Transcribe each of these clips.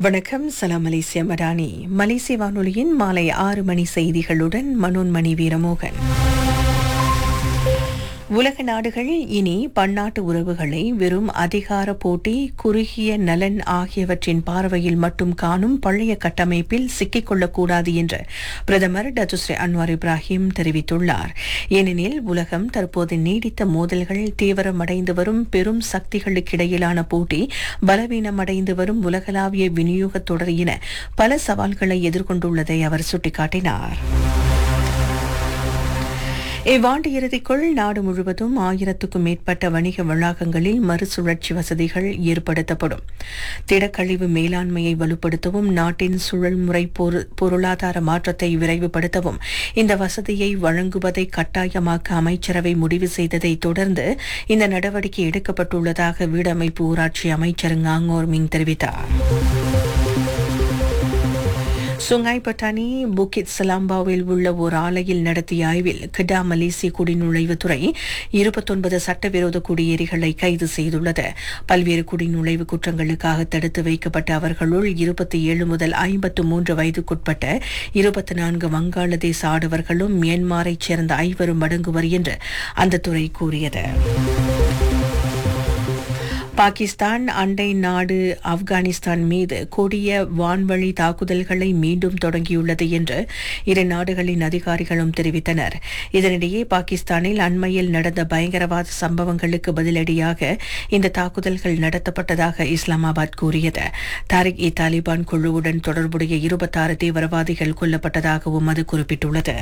வணக்கம் சலாம் மலேசியா மடானி மலேசிய வானொலியின் மாலை ஆறு மணி செய்திகளுடன் மனோன்மணி வீரமோகன் உலக நாடுகள் இனி பன்னாட்டு உறவுகளை வெறும் அதிகார போட்டி குறுகிய நலன் ஆகியவற்றின் பார்வையில் மட்டும் காணும் பழைய கட்டமைப்பில் சிக்கிக்கொள்ளக்கூடாது என்று பிரதமர் டத்துஸ்ரீ அன்வார் இப்ராஹிம் தெரிவித்துள்ளார் ஏனெனில் உலகம் தற்போது நீடித்த மோதல்கள் தீவிரமடைந்து வரும் பெரும் சக்திகளுக்கிடையிலான போட்டி பலவீனமடைந்து வரும் உலகளாவிய விநியோகத் தொடர் என பல சவால்களை எதிர்கொண்டுள்ளதை அவர் சுட்டிக்காட்டினார் இவ்வாண்டு இறுதிக்குள் நாடு முழுவதும் ஆயிரத்துக்கும் மேற்பட்ட வணிக வளாகங்களில் மறுசுழற்சி வசதிகள் ஏற்படுத்தப்படும் திடக்கழிவு மேலாண்மையை வலுப்படுத்தவும் நாட்டின் சுழல்முறை பொரு- பொருளாதார மாற்றத்தை விரைவுபடுத்தவும் இந்த வசதியை வழங்குவதை கட்டாயமாக்க அமைச்சரவை முடிவு செய்ததை தொடர்ந்து இந்த நடவடிக்கை எடுக்கப்பட்டுள்ளதாக வீடமைப்பு ஊராட்சி அமைச்சர் ngaங்கோர் மிங் தெரிவித்தார் சுங்காய் பட்டானி புக்கிட் சலாம்பாவில் உள்ள ஒரு ஆலையில் நடத்திய ஆய்வில் கிடா மலேசிய குடிநுழைவுத்துறை இருபத்தொன்பது சட்டவிரோத குடியேறிகளை கைது செய்துள்ளது பல்வேறு குடிநுழைவு குற்றங்களுக்காக தடுத்து வைக்கப்பட்ட அவர்களுள் இருபத்தி ஏழு முதல் ஐம்பத்து மூன்று வயதுக்குட்பட்ட இருபத்தி நான்கு வங்காளதேச ஆடவர்களும் மியான்மரைச் சேர்ந்த ஐவரும் அடங்குவர் என்று அந்த துறை கூறியது பாகிஸ்தான் அண்டை நாடு ஆப்கானிஸ்தான் மீது கொடிய வான்வழி தாக்குதல்களை மீண்டும் தொடங்கியுள்ளது என்று இரு நாடுகளின் அதிகாரிகளும் தெரிவித்தனர் இதனிடையே பாகிஸ்தானில் அண்மையில் நடந்த பயங்கரவாத சம்பவங்களுக்கு பதிலடியாக இந்த தாக்குதல்கள் நடத்தப்பட்டதாக இஸ்லாமாபாத் கூறியது தாரிக் இ தாலிபான் குழுவுடன் தொடர்புடைய இருபத்தாறு தீவிரவாதிகள் கொல்லப்பட்டதாகவும் அது குறிப்பிட்டுள்ளது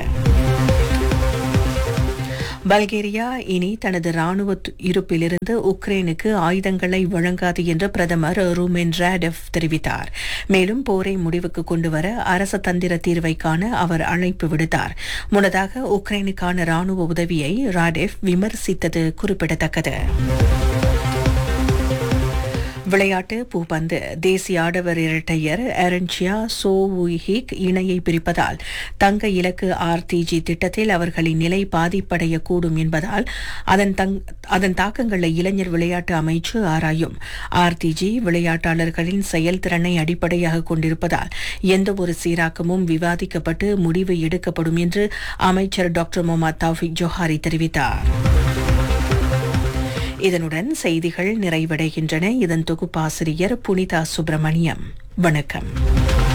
பல்கேரியா இனி தனது ராணுவ து- இருப்பிலிருந்து உக்ரைனுக்கு ஆயுதங்களை வழங்காது என்று பிரதமர் ரூமென் ராடெவ் தெரிவித்தார் மேலும் போரை முடிவுக்கு கொண்டுவர அரச தந்திர தீர்வை காண அவர் அழைப்பு விடுத்தார் முன்னதாக உக்ரைனுக்கான ராணுவ உதவியை ராடெவ் விமர்சித்தது குறிப்பிடத்தக்கது விளையாட்டு பூப்பந்து தேசிய ஆடவர் இரட்டையர் எரன்சியா சோ ஹிக் இணையை பிரிப்பதால் தங்க இலக்கு ஆர்டிஜி திட்டத்தில் அவர்களின் நிலை பாதிப்படையக்கூடும் என்பதால் அதன் தங் அதன் தாக்கங்களை இளைஞர் விளையாட்டு அமைச்சு ஆராயும் ஆர்டிஜி விளையாட்டாளர்களின் செயல்திறனை அடிப்படையாக கொண்டிருப்பதால் எந்த ஒரு சீராக்கமும் விவாதிக்கப்பட்டு முடிவு எடுக்கப்படும் என்று அமைச்சர் டாக்டர் முகமது தௌஃபிக் ஜோஹாரி தெரிவித்தார் இதனுடன் செய்திகள் நிறைவடைகின்றன இதன் தொகுப்பாசிரியர் புனிதா சுப்பிரமணியம் வணக்கம்